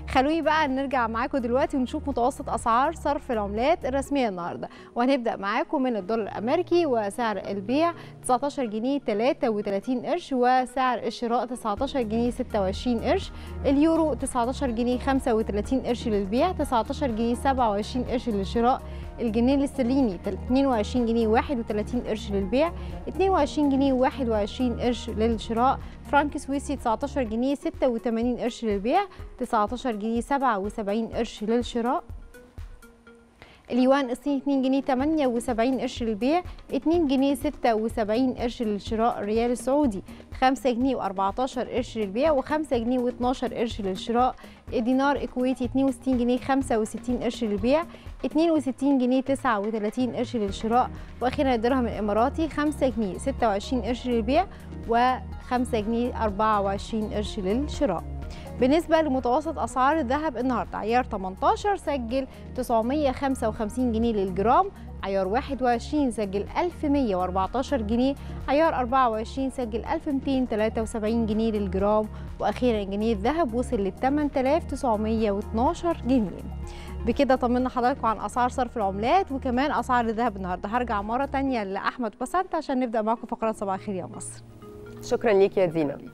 خلوني بقى نرجع معاكم دلوقتي ونشوف متوسط اسعار صرف العملات الرسميه النهارده وهنبدا معاكم من الدولار الامريكي وسعر البيع 19 جنيه 33 قرش وسعر الشراء 19 جنيه 26 قرش اليورو 19 جنيه 35 قرش للبيع 19 جنيه 27 قرش للشراء الجنيه الاسترليني 22 جنيه 31 قرش للبيع 22 جنيه 21 قرش للشراء فرانك سويسي 19 جنيه 86 قرش للبيع 19 جنيه 77 قرش للشراء اليوان الصيني 2 جنيه 78 قرش للبيع 2 جنيه 76 قرش للشراء الريال السعودي 5 جنيه و14 قرش للبيع و5 جنيه و12 قرش للشراء الدينار الكويتي 62 جنيه 65 قرش للبيع 62 جنيه 39 قرش للشراء واخيرا الدرهم الاماراتي 5 جنيه 26 قرش للبيع و5 جنيه 24 قرش للشراء بالنسبة لمتوسط أسعار الذهب النهاردة عيار 18 سجل 955 جنيه للجرام عيار 21 سجل 1114 جنيه عيار 24 سجل 1273 جنيه للجرام وأخيرا جنيه الذهب وصل ل 8912 جنيه بكده طمنا حضراتكم عن اسعار صرف العملات وكمان اسعار الذهب النهارده هرجع مره تانية لاحمد بسنت عشان نبدا معاكم فقرات صباح الخير يا مصر شكرا ليك يا دينا